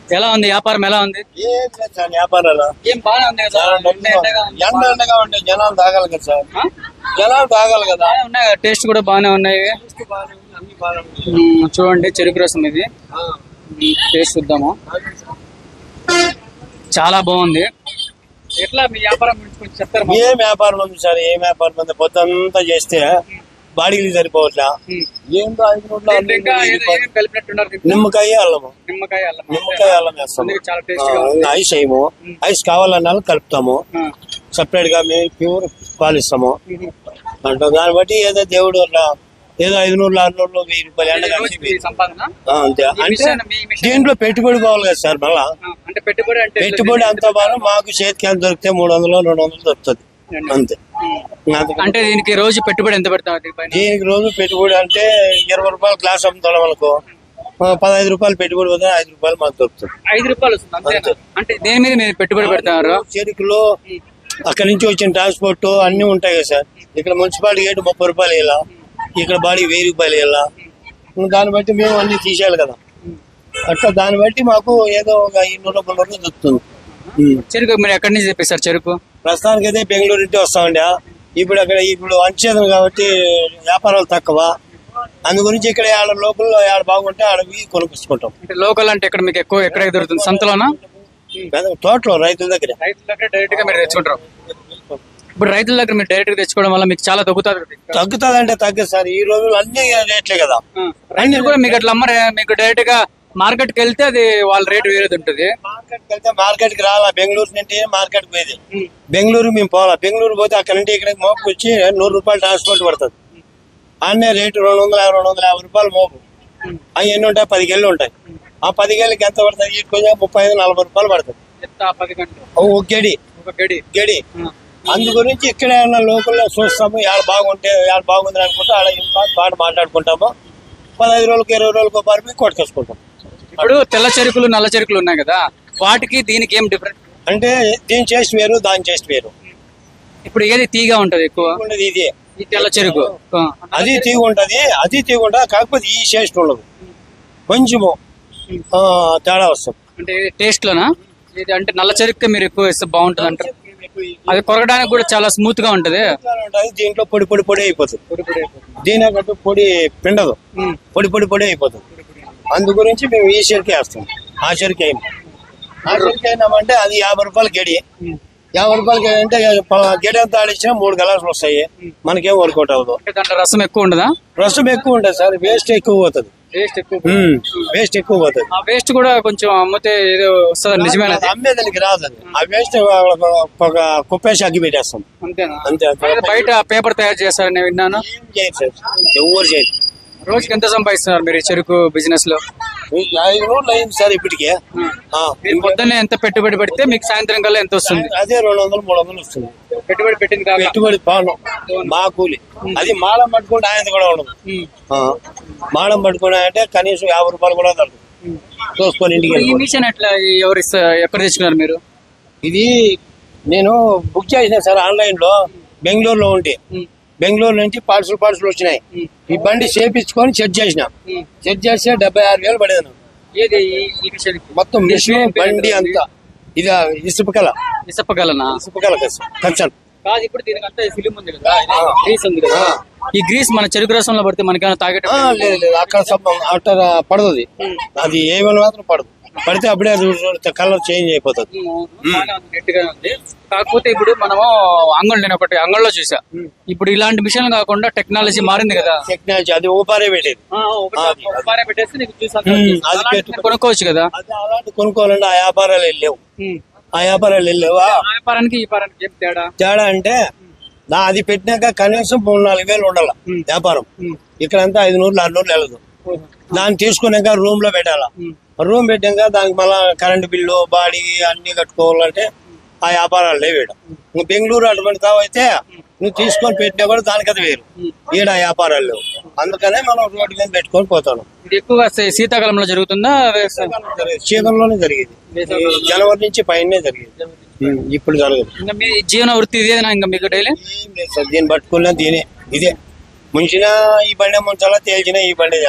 ఎలా ఉంది వ్యాపారం ఎలా ఉంది ఏం లేదు సార్ వ్యాపారాలు ఏం బాగానే ఉంది కదా చాలా ఎండ ఎండగా ఉంది. ఎండ ఎండగా ఉంటే జనాలు తాగాలి కదా సార్ ఆ? జనాలు తాగాలి కదా బాగానే ఉన్నాయి కదా, టేస్ట్ కూడా బాగానే ఉన్నాయి అన్ని బాగానే ఉన్నాయి. ఉమ్, చూడండి చెరుకు రసం ఇది ఆ. టేస్ట్ చూద్దాము చాలా బాగుంది ఎట్లా మీ వ్యాపారం గురించి కొంచెం చెప్తారా మాకు? ఏం వ్యాపారం ఉంది సార్ ఏం వ్యాపారం ఉంది పొద్దంతా చేస్తే బాడీకి సరిపోవట్లా ఉమ్. ఏందో ఐదు నోట్ల దీంట్లో ఇంకా ఏదో ఏమేమి కలిపినట్టున్నారు దీంట్లో? నిమ్మకాయ అల్లము నిమ్మకాయ అల్లం నిమ్మకాయ అల్లం వేస్తాము అందుకే చాలా ఆ, టేస్టీగా ఉంది ఇంకా ఐస్ వేయము ఐస్ కావాలన్నా కలుపుతాము ఆ. సపరేట్ గా మేము ప్యూర్ పాలు ఇస్తాము అంటే దాన్ని బట్టి ఏదో దేవుడు అట్లా ఏదో ఐదు నూరు ఆరు నూరు వెయ్యి రూపాయలు ఎండ రోజు కలిసి మీ సంపాదన ఆ, అంతే ఈ అంటే మిషన్ మీ మిషన్ దీంట్లో పెట్టుబడి పోవాలి కదా సార్ మళ్ళా ఆ, అంటే పెట్టుబడి అంటే పెట్టుబడి అంత బాగా మాకు చేతికి ఎంత దొరికితే మూడు వందలు రెండు వందలు దొరుకుతుంది అంతే ఇంకా అంతకు- అంటే దీనికి రోజు పెట్టుబడి ఎంత పెడతాం దీనిపైన దీనికి రోజు పెట్టుబడి అంటే ఇరవై రూపాయలు గ్లాస్ అమ్ముతాం అనుకో ఆ, పదహైదు రూపాయలు పెట్టుబడి పోతే ఐదు రూపాయలు మాకు దొరుకుతుంది ఐదు రూపాయలు వస్తుంది అంతేనా అంటే దేని మీద మీరు పెట్టుబడి పెడతారు చెరుకులో అక్కడ నుంచి వచ్చిన ట్రాన్స్పోర్ట్ అన్ని ఉంటాయి కదా సార్ ఇక్కడ మున్సిపాలిటీ గేట్ ముప్పై రూపాయలు వేయాలా ఇక్కడ బాడీ వెయ్యి రూపాయలు వేయాలా ఇంకా దాన్ని బట్టి మేము అన్ని తీసేయాలి కదా అట్లా దాన్ని బట్టి మాకు ఏదో ఒక ఇన్నూరు మున్నూరు దొరుకుతుంది ఉం. చెరుకు మీరు ఎక్కడి నుంచి తెప్పిస్తారు చెరుకు ప్రస్తుతానికి అయితే బెంగళూరు ఇంటి వస్తామండి ఇప్పుడు అక్కడ ఇప్పుడు అంచేదం కాబట్టి వ్యాపారాలు తక్కువ అందు గురించి ఇక్కడ ఆడ లోకల్ ఆడ బాగుంటే ఆడ పోయి కొనుక్కొచ్చుకుంటాం అంటే లోకల్ అంటే ఇక్కడ మీకు ఎక్కువ ఎక్కడ దొరుకుతుంది సంతలోనా పెద్ద తోటలో రైతుల దగ్గర రైతుల దగ్గర డైరెక్ట్ గా మీరు తెచ్చుకుంటారు ఇప్పుడు రైతుల దగ్గర మీరు డైరెక్ట్ గా తెచ్చుకోవడం వల్ల మీకు చాలా తగ్గుతుంది కదా. తగ్గుతుందంటే తగ్గదు సార్ ఈ రోజులు అన్ని రేట్లే కదా ఆ, రైతులు కూడా మీకు అట్లా అమ్మరే మీకు డైరెక్ట్ గా మార్కెట్ కి వెళ్తే అది వాళ్ళ రేట్ వేరేది ఉంటుంది మార్కెట్కి వెళ్తే మార్కెట్కి రాలా బెంగళూరు నుండి మార్కెట్కి పోయేది బెంగళూరు మేము పోవాలా బెంగళూరు పోతే అక్కడ నుండి ఇక్కడికి మోపుకి వచ్చి నూరు రూపాయలు ట్రాన్స్పోర్ట్ పడుతుంది అన్నే రేటు రెండు వందల యాభై రెండు వందల యాభై రూపాయలు మోపు అవి ఎన్ని ఉంటాయి పది గెళ్ళు ఉంటాయి ఆ పది గెళ్ళకి ఎంత పడుతుంది ఇటు కొంచెం ముప్పై ఐదు నలభై రూపాయలు పడుతుంది ఎంత పది గంటలు ఓ గెడి ఒక గడి గెడి ఆ. అందు గురించి ఇక్కడ ఏమన్నా లోకల్లో చూస్తాము ఆడ బాగుంటే ఆడ బాగుంది అనుకుంటే ఆడ ఇంకా బాగా మాట్లాడుకుంటాము పదహైదు రోజులకు ఇరవై రోజులకు ఒకసారి పోయి కొట్టుకొచ్చుకుంటాం ఇప్పుడు తెల్ల చెరుకులు నల్ల చెరుకులు ఉన్నాయి కదా వాటికి దీనికి ఏం డిఫరెంట్ అంటే దీని చేసి వేరు దాని చేసి వేరు ఇప్పుడు ఏది తీగా ఉంటది ఎక్కువ ఉండదు ఇది ఈ తెల్ల చెరుకు ఆ. అది తీగ ఉంటది అది తీగ ఉంటది కాకపోతే ఈ టేస్ట్ ఉండదు కొంచెము ఆ, తేడా వస్తుంది అంటే టేస్ట్ లోనా ఇది అంటే నల్ల చెరుకు మీరు ఎక్కువ వేస్తే బాగుంటది అంటారు అది కొరగడానికి కూడా చాలా స్మూత్ గా ఉంటది ఉంటది దీంట్లో పొడి పొడి పొడి అయిపోతుంది దీని కంటే పొడి పిండదు ఉమ్. పొడి పొడి పొడి అయిపోతుంది అందు గురించి మేము ఈ చెరుకు వేస్తాం ఆ చెరుకు వేయం ఆ చెరుకు అయినామంటే అది యాభై రూపాయలు గడి యాభై రూపాయలు గడి అంటే ప- గడి అంతా ఆడిచ్చినా మూడు గలాసులు వస్తాయి మనకేం వర్కౌట్ అవ్వదు అంటే దాంట్లో రసం ఎక్కువ ఉండదా రసం ఎక్కువ ఉంటుంది సార్ వేస్ట్ ఎక్కువ పోతుంది టేస్ట్ ఎక్కువ వేస్ట్ ఎక్కువ పోతుంది ఆ వేస్ట్ కూడా కొంచెం అమ్మితే ఏదో వస్తుంది నిజమేనా అది? అమ్మేదానికి రాదు అది ఆ వేస్ట్ ఒక కుప్పేసి అగ్గి పెట్టేస్తాం అంతేనా అంతే అంతే అయితే బయట పేపర్ తయారు చేస్తారని నేను విన్నాను ఏం చేయదు సార్ ఎవరు చేయదు రోజుకి ఎంత సంపాదిస్తున్నారు మీరు ఈ చెరుకు బిజినెస్ లో ఐదు రోజులు అయింది సార్ ఇప్పటికే ఆ, మీరు పొద్దున్నే ఎంత పెట్టుబడి పెడితే మీకు సాయంత్రం కల్లా ఎంత వస్తుంది అదే రెండు వందలు మూడు వందలు వస్తుంది పెట్టుబడి పెట్టింది కాక పెట్టుబడి పాను మా కూలి అది మాలం పట్టుకుంటే ఆయన కూడా ఉండదు ఉమ్. ఆ, మాలం పట్టుకున్నా అంటే కనీసం యాభై రూపాయలు కూడా దొరకదు చూసుకొని ఇంటికి ఈ వెళ్ళిపోవాలి. మిషన్ ఎట్లా ఎవరు ఇస్తా- ఎక్కడ తెచ్చుకున్నారు మీరు ఇది నేను బుక్ చేసిన సార్ ఆన్లైన్ లో బెంగళూరులో ఉంటే ఉమ్. బెంగళూరు నుంచి పార్సల్ పార్సల్ వచ్చినాయి ఉమ్. ఈ బండి చేపించుకొని సెట్ చేసిన ఉమ్. సెట్ చేస్తే డెబ్బై ఆరు వేలు పడేది నాకు. ఏది ఈ- ఈ మిషన్ మొత్తం మిషన్ బండి అంతా ఇది ఇసుపకల ఇసప్పగలనా ఇసుపకల కచ్చన్ కాదు ఇప్పుడు దీనికి అంతా ఫిలిం ఉంది కదా గ్రీస్ ఉంది కదా ఈ గ్రీస్ మన చెరుకు రసంలో పడితే మనకేమైనా తాగేట ఆ, లేదు లేదు అక్కడ సబ్బం అక్కడ పడదు అది అది ఏమైనా మాత్రం పడదు పడితే అప్పుడే కలర్ చేంజ్ అయిపోతుంది గట్టిగా ఉంది కాకపోతే ఇప్పుడు మనము అంగళ్ళు నేను ఒకటి అంగళ్ళలో చూసా ఇప్పుడు ఇలాంటి మిషన్ కాకుండా టెక్నాలజీ మారింది కదా టెక్నాలజీ అది ఊపారే పెట్టేది ఆ, ఒకటి ఒకసారి పెట్టేస్తే నీకు చూసి అంతా ఉమ్, వచ్చేస్తుంది. అది అలాంటిది పెట్టుకో. కొనుక్కోవచ్చు కదా అది అలాంటి కొనుక్కోవాలంటే ఆ వ్యాపారాలు వెళ్ళలేవు ఉమ్. ఆ వ్యాపారాలు వెళ్ళలేవా ఆ వ్యాపారానికి ఈ వ్యాపారానికి ఏం తేడా తేడా అంటే నా అది పెట్టినాక కనీసం మూడు నాలుగు వేలు ఉండాల వ్యాపారం ఇక్కడంతా ఐదు నూరులు ఆరు నూరులు వెళ్ళదు దాన్ని తీసుకున్నాక రూమ్ లో పెట్టాలా రూమ్ పెట్టాక దానికి మళ్ళా కరెంట్ బిల్లు బాడీ అన్ని కట్టుకోవాలంటే ఆ వ్యాపారాలు లేవు ఈడ నువ్వు బెంగళూరు అటువంటి తావైతే నువ్వు తీసుకొని పెట్టినా కూడా దానికి అది వేరు ఈడ ఆ వ్యాపారాలు లేవు అందుకనే మనం రోడ్డు మీద పెట్టుకొని పోతాను ఇది ఎక్కువగా శీ- శీతాకాలంలో జరుగుతుందా వ్యవసాయం? శీతంలోనే జరిగేది ఈ జనవరి నుంచి పైనే జరిగేది ఉం, ఇప్పుడు జరగదు ఇంకా మీ జీవన వృత్తి ఇదేనా ఇంకా మీకు డైలీ ఏం లేదు సార్ దీన్ని పట్టుకున్నా దీనే ఇదే ముంచినా ఈ బండి ముంచాలా తేల్చినా ఈ బండి చేస్తాం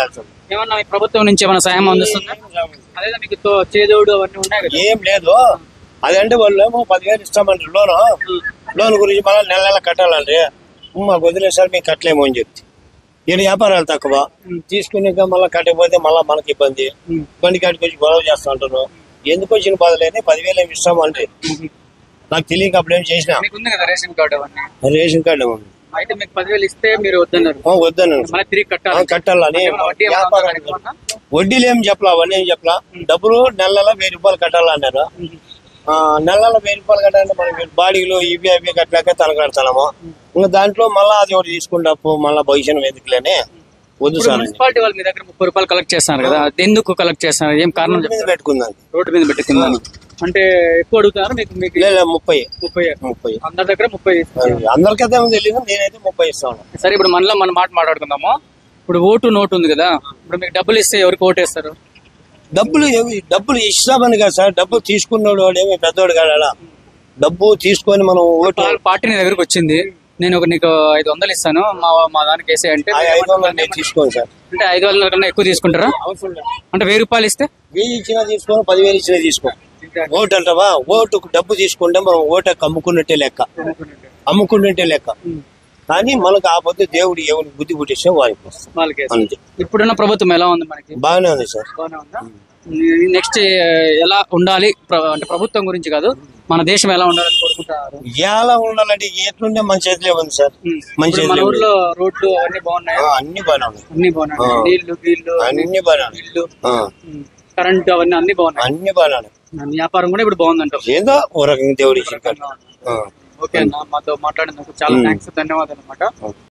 ఏమన్నా మీ ప్రభుత్వం నుంచి ఏమైనా సహాయం అందిస్తుందా అదే మీకు తో- చేదోడు అవన్నీ ఉన్నాయి కదా ఏం లేదు అదంటే వాళ్ళు ఏమో పదివేలు ఇస్తామంటారు లోన్ లోన్ గురించి మళ్ళీ నెల నెల కట్టాలండి మాకు వదిలేసారి మేము కట్టలేము అని చెప్తే ఈయన వ్యాపారాలు తక్కువ తీసుకున్నాక మళ్ళీ కట్టకపోతే మళ్ళీ మనకి ఇబ్బంది బండి కాడికి వచ్చి గొడవ చేస్తా ఉంటారు ఎందుకు వచ్చిన బాధలేని పదివేలు ఏమి ఇస్తామండి నాకు తెలియక అప్పుడు ఏం చేసిన మీకు ఉంది కదా రేషన్ కార్డు అవన్నీ రేషన్ కార్డు ఉంది. అయితే మీకు పదివేలు ఇస్తే మీరు వద్దన్నారు ఆ, వద్దను మళ్ళీ తిరిగి ఆ, కట్టాలి కట్టాలని ఏమైనా వడ్డీ ఏమైనా ఉందా వ్యాపారం దానికి ఏమన్నా? వడ్డీలు ఏం చెప్పలా అవన్నీ ఏం చెప్పలా డబ్బులు నెల నెల వెయ్యి రూపాయలు కట్టాలన్నారు ఆ, నెల నెల వెయ్యి రూపాయలు కట్టాలంటే మనం బాడీలు ఇవి అవి కట్టలేక తన కడతాము ఇంకా దాంట్లో మళ్ళా అది ఒకటి తీసుకుంటా మళ్ళా భవిష్యత్తు ఎందుకులేనే వద్దు ఇప్పుడు సార్ మున్సిపాలిటీ వాళ్ళు మీ దగ్గర ముప్పై రూపాయలు కలెక్ట్ చేస్తున్నారు కదా అది ఎందుకు కలెక్ట్ చేస్తున్నారు ఏం కారణం మీద చెప్తారు పెట్టుకుందాం రోడ్డు మీద పెట్టుకుందని అంటే ఎక్కువ అడుగుతున్నారు మీకు మీకు లేదు ముప్పై ముప్పై ముప్పై అందరి దగ్గర ముప్పై తీసుకుంటారు. అందరికైతే ఏమో తెలియదు నేనైతే ముప్పై ఇస్తాను సరే ఇప్పుడు మనలో మన మాట మాట్లాడుకుందాము ఇప్పుడు ఓటు నోటు ఉంది కదా ఇప్పుడు మీకు డబ్బులు ఇస్తే ఎవరికి ఓటు వేస్తారు డబ్బులు ఏమి- డబ్బులు ఇస్తామని కదా సార్ డబ్బులు తీసుకున్నాడు వాడు ఏమి పెద్దోడు కాదు అలా డబ్బు తీసుకొని మనం ఓటు వాళ్ళ పార్టీ నీ దగ్గరకు వచ్చింది నేను ఒక నీకు ఐదు వందలు ఇస్తాను మా మా దానికి వేసే అంటే ఆ ఐదు వందలు నేను తీసుకోను సార్ అంటే ఐదు వందల కన్నా ఎక్కువ తీసుకుంటారా అంటే వెయ్యి రూపాయలు ఇస్తే వెయ్యి ఇచ్చినా తీసుకోను పదివేలు ఇచ్చినా తీసుకో ఓటు అంటావా ఓటుకు డబ్బు తీసుకుంటే మనం ఓటు అమ్ముకున్నట్టే లెక్క అమ్ముకున్నట్టే లెక్క కానీ మనకు ఆ పొద్దు దేవుడు ఎవరికి బుద్ధి పుట్టిస్తే వారికి వస్తాం వాళ్ళకి వేస్తారు. అంతే ఇప్పుడున్న ప్రభుత్వం ఎలా ఉంది మనకి బాగానే ఉంది సార్ బాగానే ఉందా నెక్స్ట్ ఎలా ఉండాలి ప్ర- అంటే ప్రభుత్వం గురించి కాదు మన దేశం ఎలా ఉండాలని కోరుకుంటారు ఎలా ఉండాలంటే ఎట్లుంటే మన చేతిలో ఉంది సార్ ఉమ్. మన ఇప్పుడు మన చేతిలో ఉంది. ఊర్లో రోడ్లు అవన్నీ బాగున్నాయి ఆ, అన్ని బాగానే ఉన్నాయి అన్ని బాగున్నాయి ఆ. నీళ్లు గీళ్లు అన్ని బాగానే ఉన్నాయి ఇల్లు ఆ, కరెంట్ అవన్నీ అన్ని బాగున్నాయి అన్ని బాగానే ఉన్నాయి వ్యాపారం కూడా ఇప్పుడు బాగుందంటారు ఏదో ఓ రకంగా దేవుడు ఇచ్చిన కాడ. ఆ. ఓకే అన్న మాతో మాట్లాడినందుకు చాలా థ్యాంక్స్ ధన్యవాదాలు అనమాట